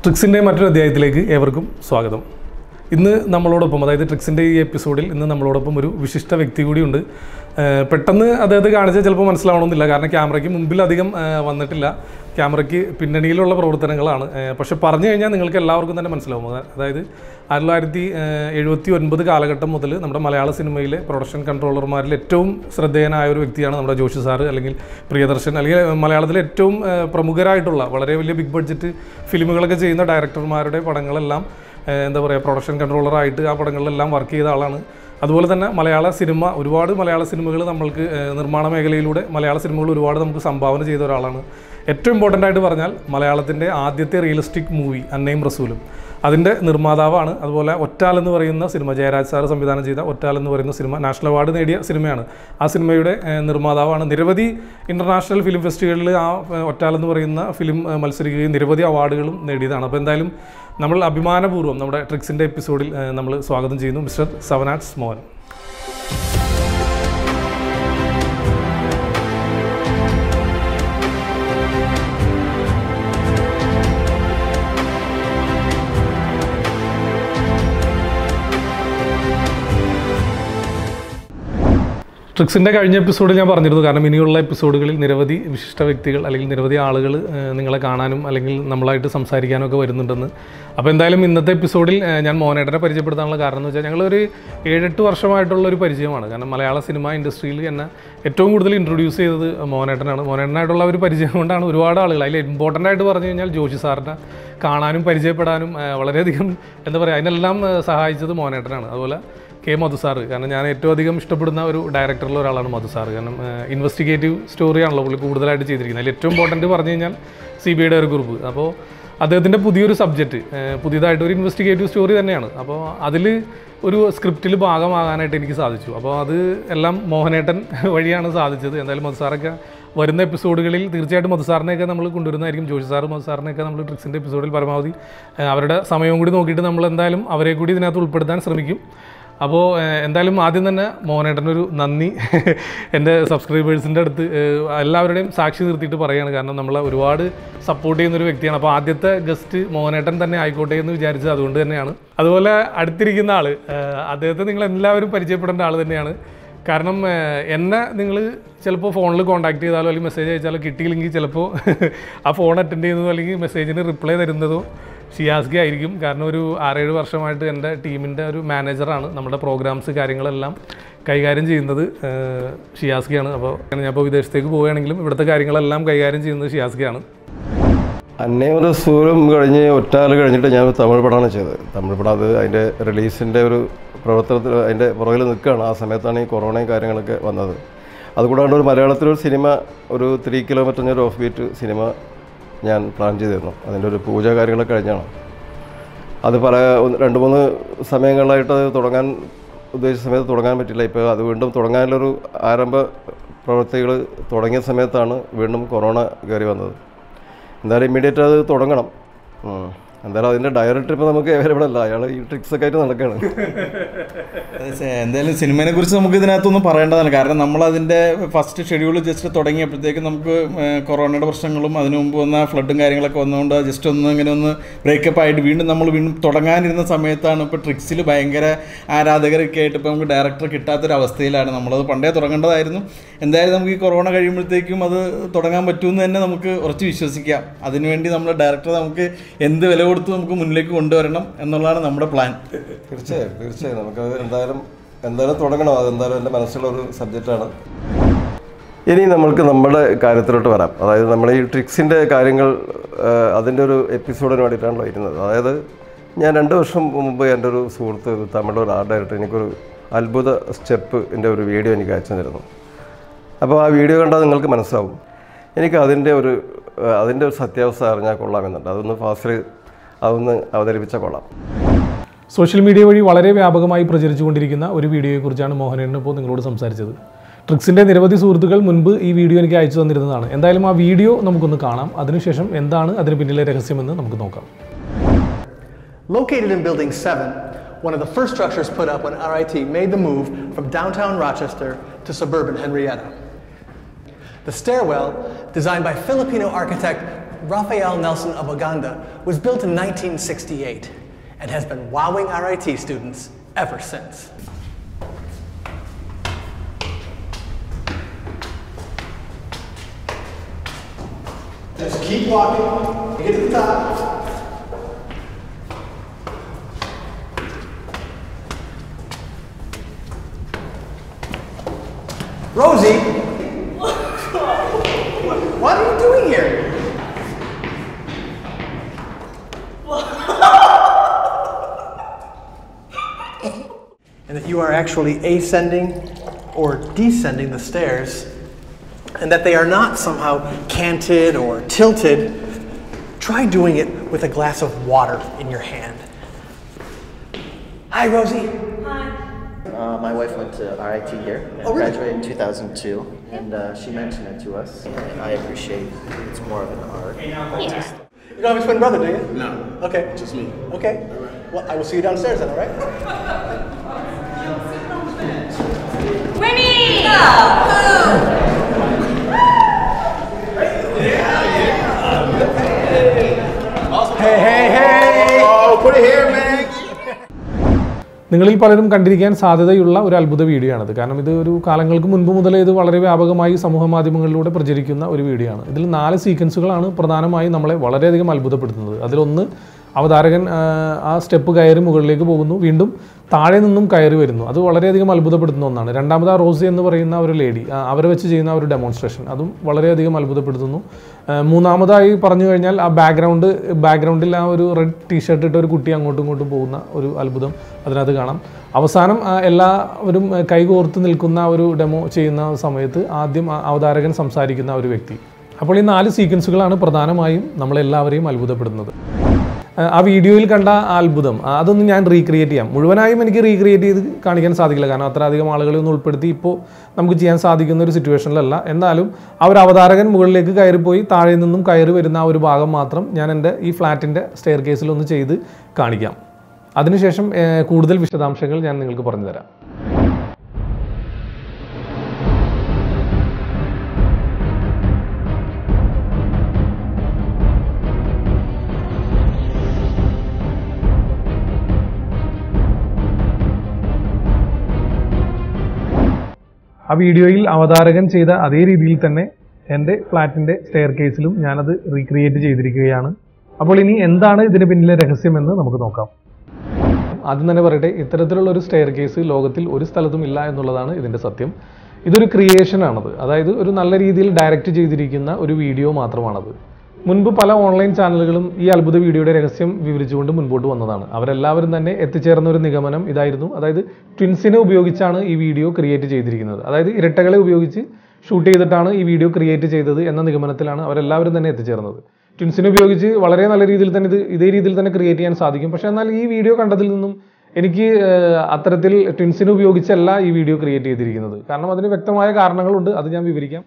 ട്രിക്സിൻ്റെ മറ്റൊരു അധ്യായത്തിലേക്ക് ഏവർക്കും സ്വാഗതം ഇന്ന് നമ്മളോടൊപ്പം അതായത് ട്രിക്സിൻ്റെ ഈ എപ്പിസോഡിൽ ഇന്ന് നമ്മളോടൊപ്പം ഒരു വിശിഷ്ട വ്യക്തി കൂടിയുണ്ട് ഏഹ് പെട്ടെന്ന് അദ്ദേഹത്തെ കാണിച്ചാൽ ചിലപ്പോൾ മനസ്സിലാവണമെന്നില്ല കാരണം ക്യാമറയ്ക്ക് മുമ്പിൽ അധികം ഏഹ് വന്നിട്ടില്ല ക്യാമറയ്ക്ക് പിന്നണിയിലുള്ള പ്രവർത്തനങ്ങളാണ് ഏഹ് പക്ഷെ പറഞ്ഞു കഴിഞ്ഞാൽ നിങ്ങൾക്ക് എല്ലാവർക്കും തന്നെ മനസ്സിലാവും അതാ- അതായത് ആയിരത്തി തൊള്ളായിരത്തി എഴുപത്തി ഒൻപത് കാലഘട്ടം മുതൽ നമ്മുടെ മലയാള സിനിമയിലെ പ്രൊഡക്ഷൻ കൺട്രോളർമാരിൽ ഏറ്റവും ശ്രദ്ധേയനായ ഒരു വ്യക്തിയാണ് നമ്മുടെ ജോഷി സാറ് അല്ലെങ്കിൽ പ്രിയദർശൻ അല്ലെങ്കിൽ മലയാളത്തിലെ ഏറ്റവും ഏഹ് പ്രമുഖരായിട്ടുള്ള വളരെ വലിയ ബിഗ് ബഡ്ജറ്റ് ഫിലിമുകളൊക്കെ ചെയ്യുന്ന ഡയറക്ടർമാരുടെ പടങ്ങളെല്ലാം ഏഹ് എന്താ പറയുക പ്രൊഡക്ഷൻ കൺട്രോളറായിട്ട് ആ പടങ്ങളിലെല്ലാം വർക്ക് ചെയ്ത ആളാണ് അതുപോലെ തന്നെ മലയാള സിനിമ ഒരുപാട് മലയാള സിനിമകൾ നമ്മൾക്ക് ഏഹ് നിർമ്മാണ മേഖലയിലൂടെ മലയാള സിനിമകൾ ഒരുപാട് നമുക്ക് സംഭാവന ചെയ്ത ഒരാളാണ് ഏറ്റവും ഇമ്പോർട്ടൻ്റ് ആയിട്ട് പറഞ്ഞാൽ മലയാളത്തിൻ്റെ ആദ്യത്തെ റിയലിസ്റ്റിക് മൂവി അന്നയും റസൂലും അതിൻ്റെ നിർമ്മാതാവാണ് അതുപോലെ ഒറ്റാൽ എന്ന് പറയുന്ന സിനിമ ജയരാജ് സാർ സംവിധാനം ചെയ്ത ഒറ്റാൽ എന്ന് പറയുന്ന സിനിമ നാഷണൽ അവാർഡ് നേടിയ സിനിമയാണ് ആ സിനിമയുടെ ഏഹ്, നിർമ്മാതാവാണ് നിരവധി ഇൻ്റർനാഷണൽ ഫിലിം ഫെസ്റ്റിവലിൽ ആ ഏഹ്, ഒറ്റാൽ എന്ന് പറയുന്ന ഫിലിം ഏഹ്, മത്സരിക്കുകയും നിരവധി അവാർഡുകളും നേടിയതാണ് അപ്പോൾ എന്തായാലും നമ്മൾ അഭിമാനപൂർവ്വം നമ്മുടെ ട്രിക്സിൻ്റെ എപ്പിസോഡിൽ ഏഹ്, നമ്മൾ സ്വാഗതം ചെയ്യുന്നു മിസ്റ്റർ സവനാട്സ് മോഹൻ ട്രിക്സിൻ്റെ കഴിഞ്ഞ എപ്പിസോഡിൽ ഞാൻ പറഞ്ഞിരുന്നു കാരണം ഇനിയുള്ള എപ്പിസോഡുകളിൽ നിരവധി വിശിഷ്ട വ്യക്തികൾ അല്ലെങ്കിൽ നിരവധി ആളുകൾ ഏഹ്, നിങ്ങളെ കാണാനും അല്ലെങ്കിൽ നമ്മളായിട്ട് സംസാരിക്കാനും ഒക്കെ വരുന്നുണ്ടെന്ന് അപ്പോൾ എന്തായാലും ഇന്നത്തെ എപ്പിസോഡിൽ ഏഹ്, ഞാൻ മോനേട്ടനെ പരിചയപ്പെടുത്താനുള്ള കാരണം എന്ന് വെച്ചാൽ ഞങ്ങളൊരു ഏഴെട്ട് വർഷമായിട്ടുള്ള ഒരു പരിചയമാണ് കാരണം മലയാള സിനിമ ഇൻഡസ്ട്രിയിൽ എന്നെ ഏറ്റവും കൂടുതൽ ഇൻട്രൊഡ്യൂസ് ചെയ്തത് മോനേട്ടനാണ് മോനേട്ടനായിട്ടുള്ള ഒരു പരിചയം കൊണ്ടാണ് ഒരുപാട് ആളുകൾ അതിൽ ഇമ്പോർട്ടൻ്റ് ആയിട്ട് പറഞ്ഞു കഴിഞ്ഞാൽ ജോഷി സാറിനെ കാണാനും പരിചയപ്പെടാനും ഏഹ്, വളരെയധികം എന്താ പറയുക അതിനെല്ലാം ഏഹ്, സഹായിച്ചത് മോനേട്ടനാണ് അതുപോലെ കെ മധു സാറ് കാരണം ഞാൻ ഏറ്റവും അധികം ഇഷ്ടപ്പെടുന്ന ഒരു ഡയറക്ടറിൽ ഒരാളാണ് മധു സാറ് കാരണം ഇൻവെസ്റ്റിഗേറ്റീവ് സ്റ്റോറിയാണല്ലോ പുള്ളി കൂടുതലായിട്ട് ചെയ്തിരിക്കുന്നത് അതിൽ ഏറ്റവും ഇമ്പോർട്ടൻറ്റ് പറഞ്ഞു കഴിഞ്ഞാൽ സി ബി ഐയുടെ ഒരു ഗ്രൂപ്പ് അപ്പോൾ അദ്ദേഹത്തിൻ്റെ പുതിയൊരു സബ്ജക്റ്റ് പുതിയതായിട്ട് ഒരു ഇൻവെസ്റ്റിഗേറ്റീവ് സ്റ്റോറി തന്നെയാണ് അപ്പോൾ അതിൽ ഒരു സ്ക്രിപ്റ്റിൽ ഭാഗമാകാനായിട്ട് എനിക്ക് സാധിച്ചു അപ്പോൾ അത് എല്ലാം മോഹനേട്ടൻ വഴിയാണ് സാധിച്ചത് എന്തായാലും മധു സാറൊക്കെ വരുന്ന എപ്പിസോഡുകളിൽ തീർച്ചയായിട്ടും മധു സാറിനെയൊക്കെ നമ്മൾ കൊണ്ടുവരുന്നതായിരിക്കും ജോഷി സാറ് മധു സാറിനെയൊക്കെ നമ്മൾ ട്രിക്സിൻ്റെ എപ്പിസോഡിൽ പരമാവധി ഏഹ്, അവരുടെ സമയവും കൂടി നോക്കിയിട്ട് നമ്മൾ എന്തായാലും അവരെ കൂടി ഇതിനകത്ത് ഉൾപ്പെടുത്താൻ ശ്രമിക്കും അപ്പോൾ ഏഹ്, എന്തായാലും ആദ്യം തന്നെ മോഹനേട്ടനൊരു നന്ദി എൻ്റെ സബ്സ്ക്രൈബേഴ്സിൻ്റെ അടുത്ത് ഏഹ്, എല്ലാവരുടെയും സാക്ഷി നിർത്തിയിട്ട് പറയുകയാണ് കാരണം നമ്മളെ ഒരുപാട് സപ്പോർട്ട് ചെയ്യുന്ന ഒരു വ്യക്തിയാണ് അപ്പോൾ ആദ്യത്തെ ഗസ്റ്റ് മോഹനേട്ടൻ തന്നെ ആയിക്കോട്ടെ എന്ന് വിചാരിച്ചത് അതുകൊണ്ട് തന്നെയാണ് അതുപോലെ അടുത്തിരിക്കുന്ന ആൾ അദ്ദേഹത്തെ നിങ്ങൾ എല്ലാവരും പരിചയപ്പെടേണ്ട ആൾ തന്നെയാണ് കാരണം ഏഹ്, എന്നെ നിങ്ങൾ ചിലപ്പോൾ ഫോണിൽ കോൺടാക്ട് ചെയ്താലോ അല്ലെങ്കിൽ മെസ്സേജ് അയച്ചാലോ കിട്ടിയില്ലെങ്കിൽ ചിലപ്പോൾ ആ ഫോൺ അറ്റൻഡ് ചെയ്യുന്നതോ അല്ലെങ്കിൽ മെസ്സേജിന് റിപ്ലൈ തരുന്നതോ ഷിയാസ്കി ആയിരിക്കും കാരണം ഒരു ആറേഴ് വർഷമായിട്ട് എൻ്റെ ടീമിൻ്റെ ഒരു മാനേജറാണ് നമ്മുടെ പ്രോഗ്രാംസ് കാര്യങ്ങളെല്ലാം കൈകാര്യം ചെയ്യുന്നത് ഏഹ്, ഷിയാസ്കിയാണ് അപ്പോൾ ഞാൻ ഇപ്പോൾ വിദേശത്തേക്ക് പോവുകയാണെങ്കിലും ഇവിടുത്തെ കാര്യങ്ങളെല്ലാം കൈകാര്യം ചെയ്യുന്നത് ഷിയാസ്കിയാണ് അന്നയും റസൂലും കഴിഞ്ഞ് ഒറ്റാൽ കഴിഞ്ഞിട്ട് ഞാൻ ഒരു തമിഴ് പടമാണ് ചെയ്തത് തമിഴ് പടം അത് അതിൻ്റെ റിലീസിൻ്റെ ഒരു പ്രവർത്തനത്തിൽ അതിൻ്റെ പുറകിൽ നിൽക്കുകയാണ് ആ സമയത്താണ് ഈ കൊറോണയും കാര്യങ്ങളൊക്കെ വന്നത് അതുകൂടാണ്ട് ഒരു മലയാളത്തിലൊരു സിനിമ ഒരു ത്രീ കിലോമീറ്ററിൻ്റെ ഒരു ഓഫ് ബീറ്റ് സിനിമ ഞാൻ പ്ലാൻ ചെയ്തിരുന്നു അതിൻ്റെ ഒരു പൂജ കാര്യങ്ങളൊക്കെ കഴിഞ്ഞാണ് അത് പല ഒന്ന് രണ്ട് മൂന്ന് സമയങ്ങളിലായിട്ട് അത് തുടങ്ങാൻ ഉദ്ദേശിച്ച സമയത്ത് തുടങ്ങാൻ പറ്റില്ല ഇപ്പോൾ അത് വീണ്ടും തുടങ്ങാനുള്ളൊരു ആരംഭ പ്രവൃത്തികൾ തുടങ്ങിയ സമയത്താണ് വീണ്ടും കൊറോണ കയറി വന്നത് എന്തായാലും ഇമ്മീഡിയറ്റ് അത് തുടങ്ങണം ഉം. എന്തായാലും അതിൻ്റെ ഡയറക്ടർ ഇപ്പോൾ നമുക്ക് അവൈലബിൾ അല്ല അയാൾ ഈ ട്രിക്സ് ഒക്കെ ആയിട്ട് നടക്കുകയാണ് അതെ, ചെ- എന്തായാലും സിനിമയെ കുറിച്ച് നമുക്ക് ഇതിനകത്തൊന്നും പറയേണ്ടതാണ് കാരണം നമ്മൾ അതിൻ്റെ ഫസ്റ്റ് ഷെഡ്യൂൾ ജസ്റ്റ് തുടങ്ങിയപ്പോഴത്തേക്കും നമുക്ക് ഏഹ്, കൊറോണയുടെ പ്രശ്നങ്ങളും അതിനു മുമ്പ് വന്ന ഫ്ലഡും കാര്യങ്ങളൊക്കെ വന്നുകൊണ്ട് ജസ്റ്റ് ഒന്ന് ഇങ്ങനെ ഒന്ന് ബ്രേക്കപ്പ് ആയിട്ട് വീണ്ടും നമ്മൾ വീണ്ടും തുടങ്ങാനിരുന്ന സമയത്താണ് ഇപ്പോൾ ട്രിക്സിൽ ഭയങ്കര ആരാധകരൊക്കെ ആയിട്ട് ഇപ്പോൾ നമുക്ക് ഡയറക്ടർ കിട്ടാത്തൊരവസ്ഥയിലാണ് നമ്മളത് പണ്ടേ തുടങ്ങേണ്ടതായിരുന്നു എന്തായാലും നമുക്ക് ഈ കൊറോണ കഴിയുമ്പോഴത്തേക്കും അത് തുടങ്ങാൻ പറ്റുമെന്ന് തന്നെ നമുക്ക് ഉറച്ച് വിശ്വസിക്കാം അതിനുവേണ്ടി നമ്മൾ ഡയറക്ടർ നമുക്ക് എന്ത് വില കൊടുത്ത് നമുക്ക് മുന്നിലേക്ക് കൊണ്ടുവരണം എന്നുള്ളതാണ് നമ്മുടെ പ്ലാൻ തീർച്ചയായും തീർച്ചയായും നമുക്ക് എന്തായാലും എന്തായാലും തുടങ്ങണം അതെന്തായാലും എൻ്റെ മനസ്സിലുള്ള ഒരു സബ്ജക്റ്റാണ് ഇനി നമ്മൾക്ക് നമ്മുടെ കാര്യത്തിലോട്ട് വരാം അതായത് നമ്മൾ ഈ ട്രിക്സിൻ്റെ കാര്യങ്ങൾ ആ, അതിൻ്റെ ഒരു എപ്പിസോഡിന് വേണ്ടിയിട്ടാണല്ലോ ഇരുന്നത് അതായത് ഞാൻ രണ്ട് വർഷം മുമ്പ് എൻ്റെ ഒരു സുഹൃത്ത് ഒരു തമിഴ് ഒരു ആർട്ട് ഡയറക്ടർ എനിക്കൊരു അത്ഭുത സ്റ്റെപ്പിൻ്റെ ഒരു വീഡിയോ എനിക്ക് അയച്ചു തന്നിരുന്നു അപ്പോൾ ആ വീഡിയോ കണ്ടാൽ നിങ്ങൾക്ക് മനസ്സിലാവും എനിക്ക് അതിൻ്റെ ഒരു ആ, അതിൻ്റെ ഒരു സത്യാവസ്ഥ അറിഞ്ഞാൽ കൊള്ളാമെന്നുണ്ട് അതൊന്ന് ഫാസ്റ്റിൽ അതൊന്ന് അവതരിപ്പിച്ചാൽ കൊള്ളാം സോഷ്യൽ മീഡിയ വഴി വളരെ വ്യാപകമായി പ്രചരിച്ചുകൊണ്ടിരിക്കുന്ന ഒരു വീഡിയോയെക്കുറിച്ചാണ് മോഹനേട്ടൻ ഇപ്പോൾ നിങ്ങളോട് സംസാരിച്ചത് ട്രിക്സിൻ്റെ നിരവധി സുഹൃത്തുക്കൾ മുൻപ് ഈ വീഡിയോ എനിക്ക് അയച്ചു തന്നിരുന്നതാണ് എന്തായാലും ആ വീഡിയോ നമുക്കൊന്ന് കാണാം അതിനുശേഷം എന്താണ് അതിന് പിന്നിലെ രഹസ്യമെന്ന് നമുക്ക് നോക്കാം Located in Building 7, one of the first structures put up when RIT made the move from downtown Rochester to suburban Henrietta. The stairwell, designed by Filipino architect Raphael Nelson of Uganda was built in 1968 and has been wowing RIT students ever since. Just keep walking. Get to the top. Rosie! what are you doing here? and that you are actually ascending or descending the stairs, and that they are not somehow canted or tilted, try doing it with a glass of water in your hand. Hi, Rosie. Uh, my wife went to RIT here and Oh, really? graduated in 2002, and uh, she mentioned it to us. And I appreciate it's more of an art. You don't have a twin brother, do you? No. Okay. Just me. Okay. Well, I will see you downstairs then, all right? Winnie! Hey, hey, hey! Oh, put it here, man. നിങ്ങളിൽ പലരും കണ്ടിരിക്കാൻ സാധ്യതയുള്ള ഒരു അത്ഭുത video ആണിത് കാരണം ഇത് ഒരു കാലങ്ങൾക്ക് മുൻപ് മുതലേ ഇത് വളരെ വ്യാപകമായി സമൂഹ മാധ്യമങ്ങളിലൂടെ പ്രചരിക്കുന്ന ഒരു വീഡിയോ ആണ് ഇതിൽ നാല് സീക്വൻസുകളാണ് പ്രധാനമായും നമ്മളെ വളരെയധികം അത്ഭുതപ്പെടുത്തുന്നത് അതിലൊന്ന് അവതാരകൻ ആ, ആ സ്റ്റെപ്പ് കയറി മുകളിലേക്ക് പോകുന്നു വീണ്ടും താഴെ നിന്നും കയറി വരുന്നു അത് വളരെയധികം അത്ഭുതപ്പെടുത്തുന്ന ഒന്നാണ് രണ്ടാമത് ആ റോസി എന്ന് പറയുന്ന ഒരു ലേഡി ആ, അവരെ വെച്ച് ചെയ്യുന്ന ഒരു ഡെമോൺസ്ട്രേഷൻ അതും വളരെയധികം അത്ഭുതപ്പെടുത്തുന്നു ആ, മൂന്നാമതായി പറഞ്ഞു കഴിഞ്ഞാൽ ആ ബാക്ക്ഗ്രൗണ്ട് ബാക്ക്ഗ്രൗണ്ടിൽ ആ ഒരു റെഡ് ടീഷർട്ട് ഇട്ട ഒരു കുട്ടി അങ്ങോട്ടും ഇങ്ങോട്ടും പോകുന്ന ഒരു അത്ഭുതം അതിനകത്ത് കാണാം അവസാനം ആ, എല്ലാവരും ആ, കൈകോർത്ത് നിൽക്കുന്ന ആ ഒരു ഡെമോ ചെയ്യുന്ന സമയത്ത് ആദ്യം ആ അവതാരകൻ സംസാരിക്കുന്ന ആ ഒരു വ്യക്തി അപ്പോൾ ഈ നാല് സീക്വൻസുകളാണ് പ്രധാനമായും നമ്മളെല്ലാവരെയും അത്ഭുതപ്പെടുന്നത് ആ- ആ വീഡിയോയിൽ കണ്ട ആ അത്ഭുതം ആ, അതൊന്നും ഞാൻ റീക്രിയേറ്റ് ചെയ്യാം മുഴുവനായും എനിക്ക് റീക്രിയേറ്റ് ചെയ്ത് കാണിക്കാൻ സാധിക്കില്ല കാരണം അത്ര അധികം ആളുകളെ ഒന്നും ഉൾപ്പെടുത്തി ഇപ്പോൾ നമുക്ക് ചെയ്യാൻ സാധിക്കുന്ന ഒരു സിറ്റുവേഷനിലല്ല എന്നാലും ആ ഒരു അവതാരകൻ മുകളിലേക്ക് കയറിപ്പോയി താഴെ നിന്നും കയറി വരുന്ന ആ ഒരു ഭാഗം മാത്രം ഞാൻ എൻ്റെ ഈ ഫ്ലാറ്റിൻ്റെ സ്റ്റെയർ കേസിൽ ഒന്ന് ചെയ്ത് കാണിക്കാം അതിനുശേഷം ഏർ, കൂടുതൽ വിശദാംശങ്ങൾ ഞാൻ നിങ്ങൾക്ക് പറഞ്ഞു തരാം ആ വീഡിയോയിൽ അവതാരകൻ ചെയ്ത അതേ രീതിയിൽ തന്നെ എൻ്റെ ഫ്ലാറ്റിൻ്റെ സ്റ്റെയർ കേസിലും ഞാനത് റീക്രിയേറ്റ് ചെയ്തിരിക്കുകയാണ് അപ്പോൾ ഇനി എന്താണ് ഇതിന് പിന്നിലെ രഹസ്യമെന്ന് നമുക്ക് നോക്കാം ആദ്യം തന്നെ പറയട്ടെ ഇത്തരത്തിലുള്ള ഒരു സ്റ്റെയർ കേസ് ലോകത്തിൽ ഒരു സ്ഥലത്തും ഇല്ല എന്നുള്ളതാണ് ഇതിൻ്റെ സത്യം ഇതൊരു ക്രിയേഷൻ ആണത് അതായത് ഒരു നല്ല രീതിയിൽ ഡയറക്റ്റ് ചെയ്തിരിക്കുന്ന ഒരു വീഡിയോ മാത്രമാണത് മുൻപ് പല ഓൺലൈൻ ചാനലുകളും ഈ അത്ഭുത വീഡിയോയുടെ രഹസ്യം വിവരിച്ചുകൊണ്ട് മുൻപോട്ട് വന്നതാണ് അവരെല്ലാവരും തന്നെ എത്തിച്ചേർന്ന ഒരു നിഗമനം ഇതായിരുന്നു അതായത് ട്വിൻസിനെ ഉപയോഗിച്ചാണ് ഈ വീഡിയോ ക്രിയേറ്റ് ചെയ്തിരിക്കുന്നത് അതായത് ഇരട്ടകളെ ഉപയോഗിച്ച് ഷൂട്ട് ചെയ്തിട്ടാണ് ഈ വീഡിയോ ക്രിയേറ്റ് ചെയ്തത് എന്ന നിഗമനത്തിലാണ് അവരെല്ലാവരും തന്നെ എത്തിച്ചേർന്നത് ട്വിൻസിനെ ഉപയോഗിച്ച് വളരെ നല്ല രീതിയിൽ തന്നെ ഇത് ഇതേ രീതിയിൽ തന്നെ ക്രിയേറ്റ് ചെയ്യാൻ സാധിക്കും പക്ഷേ എന്നാൽ ഈ വീഡിയോ കണ്ടതിൽ നിന്നും എനിക്ക് ഏഹ്, അത്തരത്തിൽ ട്വിൻസിനെ ഉപയോഗിച്ചല്ല ഈ വീഡിയോ ക്രിയേറ്റ് ചെയ്തിരിക്കുന്നത് കാരണം അതിന് വ്യക്തമായ കാരണങ്ങളുണ്ട് അത് ഞാൻ വിവരിക്കാം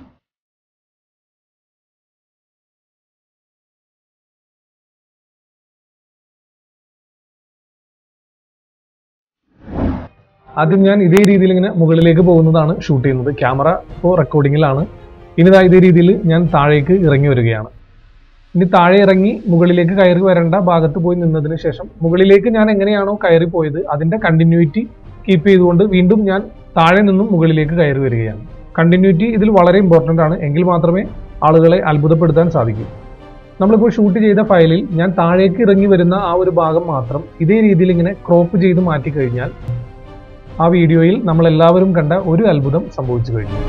ആദ്യം ഞാൻ ഇതേ രീതിയിൽ ഇങ്ങനെ മുകളിലേക്ക് പോകുന്നതാണ് ഷൂട്ട് ചെയ്യുന്നത് ക്യാമറ ഇപ്പോൾ റെക്കോർഡിങ്ങിലാണ് ഇനി ദാ ഇതേ രീതിയിൽ ഞാൻ താഴേക്ക് ഇറങ്ങി വരികയാണ് ഇനി താഴെ ഇറങ്ങി മുകളിലേക്ക് കയറി വരേണ്ട ഭാഗത്ത് പോയി നിന്നതിന് ശേഷം മുകളിലേക്ക് ഞാൻ എങ്ങനെയാണോ കയറി പോയത് അതിന്റെ കണ്ടിന്യൂറ്റി കീപ്പ് ചെയ്തുകൊണ്ട് വീണ്ടും ഞാൻ താഴെ നിന്നും മുകളിലേക്ക് കയറി വരികയാണ് കണ്ടിന്യൂറ്റി ഇതിൽ വളരെ ഇമ്പോർട്ടൻ്റ് ആണ് എങ്കിൽ മാത്രമേ ആളുകളെ അത്ഭുതപ്പെടുത്താൻ സാധിക്കൂ നമ്മളിപ്പോൾ ഷൂട്ട് ചെയ്ത ഫയലിൽ ഞാൻ താഴേക്ക് ഇറങ്ങി വരുന്ന ആ ഒരു ഭാഗം മാത്രം ഇതേ രീതിയിൽ ഇങ്ങനെ ക്രോപ്പ് ചെയ്ത് മാറ്റി കഴിഞ്ഞാൽ ആ വീഡിയോയിൽ നമ്മൾ എല്ലാവരും കണ്ട ഒരു അത്ഭുതം സംഭവിച്ചു കഴിഞ്ഞു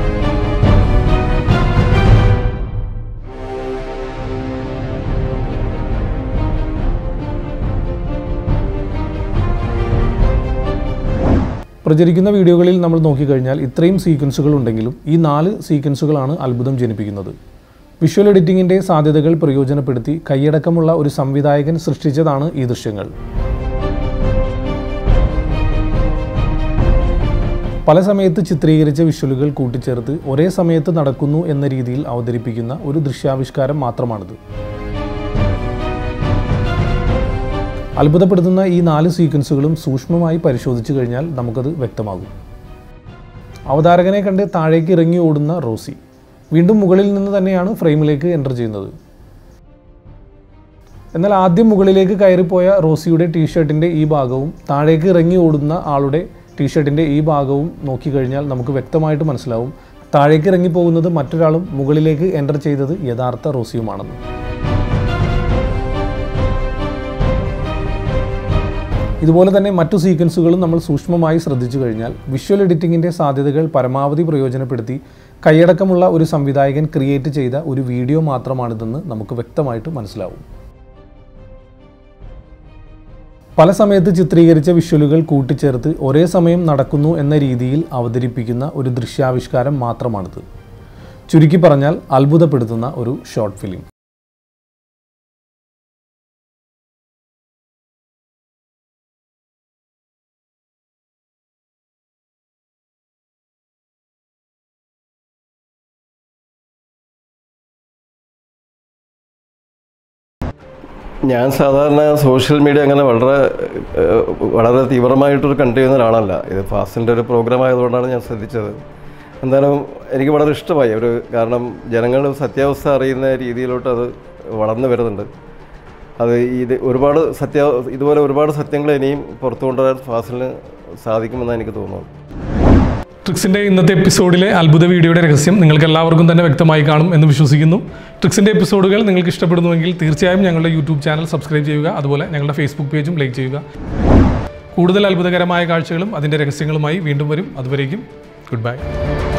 പ്രചരിക്കുന്ന വീഡിയോകളിൽ നമ്മൾ നോക്കിക്കഴിഞ്ഞാൽ ഇത്രയും സീക്വൻസുകൾ ഉണ്ടെങ്കിലും ഈ നാല് സീക്വൻസുകളാണ് അത്ഭുതം ജനിപ്പിക്കുന്നത് വിഷ്വൽ എഡിറ്റിങ്ങിൻ്റെ സാധ്യതകൾ പ്രയോജനപ്പെടുത്തി കൈയടക്കമുള്ള ഒരു സംവിധായകൻ സൃഷ്ടിച്ചതാണ് ഈ ദൃശ്യങ്ങൾ പല സമയത്ത് ചിത്രീകരിച്ച വിഷ്വലുകൾ കൂട്ടിച്ചേർത്ത് ഒരേ സമയത്ത് നടക്കുന്നു എന്ന രീതിയിൽ അവതരിപ്പിക്കുന്ന ഒരു ദൃശ്യാവിഷ്കാരം മാത്രമാണിത് അത്ഭുതപ്പെടുത്തുന്ന ഈ നാല് സീക്വൻസുകളും സൂക്ഷ്മമായി പരിശോധിച്ചു കഴിഞ്ഞാൽ നമുക്കത് വ്യക്തമാകും അവതാരകനെ കണ്ട് താഴേക്ക് ഇറങ്ങി ഓടുന്ന റോസി വീണ്ടും മുകളിൽ നിന്ന് തന്നെയാണ് ഫ്രെയിമിലേക്ക് എൻ്റർ ചെയ്യുന്നത് എന്നാൽ ആദ്യം മുകളിലേക്ക് കയറിപ്പോയ റോസിയുടെ ടീഷർട്ടിൻ്റെ ഈ ഭാഗവും താഴേക്ക് ഇറങ്ങി ഓടുന്ന ആളുടെ ടീഷർട്ടിൻ്റെ ഈ ഭാഗവും നോക്കിക്കഴിഞ്ഞാൽ നമുക്ക് വ്യക്തമായിട്ട് മനസ്സിലാവും താഴേക്ക് ഇറങ്ങി പോകുന്നത് മറ്റൊരാളും മുകളിലേക്ക് എൻ്റർ ചെയ്തത് യഥാർത്ഥ റോസിയുമാണെന്ന് ഇതുപോലെ തന്നെ മറ്റു സീക്വൻസുകളും നമ്മൾ സൂക്ഷ്മമായി ശ്രദ്ധിച്ചു കഴിഞ്ഞാൽ വിഷ്വൽ എഡിറ്റിങ്ങിൻ്റെ സാധ്യതകൾ പരമാവധി പ്രയോജനപ്പെടുത്തി കൈയടക്കമുള്ള ഒരു സംവിധായകൻ ക്രിയേറ്റ് ചെയ്ത ഒരു വീഡിയോ മാത്രമാണിതെന്ന് നമുക്ക് വ്യക്തമായിട്ട് മനസ്സിലാവും പല സമയത്ത് ചിത്രീകരിച്ച വിഷ്വലുകൾ കൂട്ടിച്ചേർത്ത് ഒരേ സമയം നടക്കുന്നു എന്ന രീതിയിൽ അവതരിപ്പിക്കുന്ന ഒരു ദൃശ്യാവിഷ്കാരം മാത്രമാണിത് ചുരുക്കി പറഞ്ഞാൽ അത്ഭുതപ്പെടുത്തുന്ന ഒരു ഷോർട്ട് ഫിലിം ഞാൻ സാധാരണ സോഷ്യൽ മീഡിയ അങ്ങനെ വളരെ ഏഹ്, വളരെ തീവ്രമായിട്ടൊരു കണ്ടു ചെയ്യുന്ന ഒരാളല്ല ഇത് ഫാസ്റ്റിൻ്റെ ഒരു പ്രോഗ്രാം ആയതുകൊണ്ടാണ് ഞാൻ ശ്രദ്ധിച്ചത് എന്തായാലും എനിക്ക് വളരെ ഇഷ്ടമായി ഒരു കാരണം ജനങ്ങൾ സത്യാവസ്ഥ അറിയുന്ന രീതിയിലോട്ട് അത് വളർന്നു വരുന്നുണ്ട് അത് ഇത് ഒരുപാട് സത്യ ഇതുപോലെ ഒരുപാട് സത്യങ്ങൾ ഇനിയും പുറത്തു കൊണ്ടുവരാൻ ഫാസിലിന് സാധിക്കുമെന്നാണ് എനിക്ക് തോന്നുന്നത് ട്രിക്സിൻ്റെ ഇന്നത്തെ എപ്പിസോഡിലെ അത്ഭുത വീഡിയോയുടെ രഹസ്യം നിങ്ങൾക്ക് എല്ലാവർക്കും തന്നെ വ്യക്തമായി കാണും എന്ന് വിശ്വസിക്കുന്നു ട്രിക്സിൻ്റെ എപ്പിസോഡുകൾ നിങ്ങൾക്ക് ഇഷ്ടപ്പെടുന്നുവെങ്കിൽ തീർച്ചയായും ഞങ്ങളുടെ യൂട്യൂബ് ചാനൽ സബ്സ്ക്രൈബ് ചെയ്യുക അതുപോലെ ഞങ്ങളുടെ ഫേസ്ബുക്ക് പേജും ലൈക്ക് ചെയ്യുക കൂടുതൽ അത്ഭുതകരമായ കാഴ്ചകളും അതിൻ്റെ രഹസ്യങ്ങളുമായി വീണ്ടും വരും അതുവരേക്കും ഗുഡ് ബൈ